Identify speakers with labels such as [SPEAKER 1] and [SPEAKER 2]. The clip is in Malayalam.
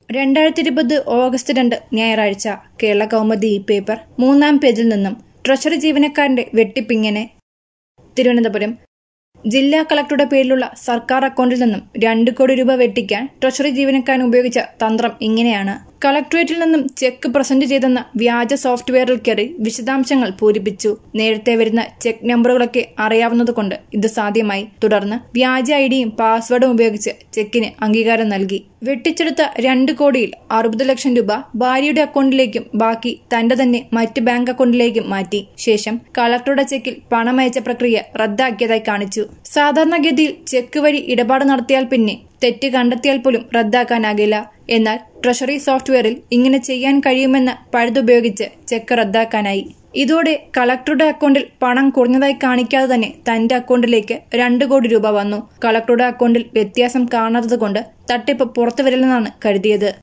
[SPEAKER 1] രണ്ടായിരത്തി ഇരുപത് ഓഗസ്റ്റ് രണ്ട് ഞായറാഴ്ച കേരള കൗമുദി ഈ പേപ്പർ മൂന്നാം പേജിൽ നിന്നും ട്രഷറി ജീവനക്കാരന്റെ വെട്ടിപ്പിങ്ങനെ തിരുവനന്തപുരം ജില്ലാ കളക്ടറുടെ പേരിലുള്ള സർക്കാർ അക്കൗണ്ടിൽ നിന്നും രണ്ട് കോടി രൂപ വെട്ടിക്കാൻ ട്രഷറി ജീവനക്കാരൻ ഉപയോഗിച്ച തന്ത്രം ഇങ്ങനെയാണ് കളക്ടറേറ്റിൽ നിന്നും ചെക്ക് പ്രസന്റ് ചെയ്തെന്ന വ്യാജ സോഫ്റ്റ്വെയറിൽ കയറി വിശദാംശങ്ങൾ പൂരിപ്പിച്ചു നേരത്തെ വരുന്ന ചെക്ക് നമ്പറുകളൊക്കെ അറിയാവുന്നതുകൊണ്ട് ഇത് സാധ്യമായി തുടർന്ന് വ്യാജ ഐഡിയും പാസ്വേഡും ഉപയോഗിച്ച് ചെക്കിന് അംഗീകാരം നൽകി വെട്ടിച്ചെടുത്ത രണ്ട് കോടിയിൽ അറുപത് ലക്ഷം രൂപ ഭാര്യയുടെ അക്കൗണ്ടിലേക്കും ബാക്കി തന്റെ തന്നെ മറ്റ് ബാങ്ക് അക്കൗണ്ടിലേക്കും മാറ്റി ശേഷം കളക്ടറുടെ ചെക്കിൽ പണമയച്ച പ്രക്രിയ റദ്ദാക്കിയതായി കാണിച്ചു സാധാരണഗതിയിൽ ചെക്ക് വഴി ഇടപാട് നടത്തിയാൽ പിന്നെ തെറ്റ് കണ്ടെത്തിയാൽ പോലും റദ്ദാക്കാനാകില്ല എന്നാൽ ട്രഷറി സോഫ്റ്റ്വെയറിൽ ഇങ്ങനെ ചെയ്യാൻ കഴിയുമെന്ന പഴുതുപയോഗിച്ച് ചെക്ക് റദ്ദാക്കാനായി ഇതോടെ കളക്ടറുടെ അക്കൗണ്ടിൽ പണം കുറഞ്ഞതായി കാണിക്കാതെ തന്നെ തന്റെ അക്കൗണ്ടിലേക്ക് രണ്ട് കോടി രൂപ വന്നു കളക്ടറുടെ അക്കൗണ്ടിൽ വ്യത്യാസം കാണാത്തതുകൊണ്ട് തട്ടിപ്പ് പുറത്തുവരില്ലെന്നാണ് കരുതിയത്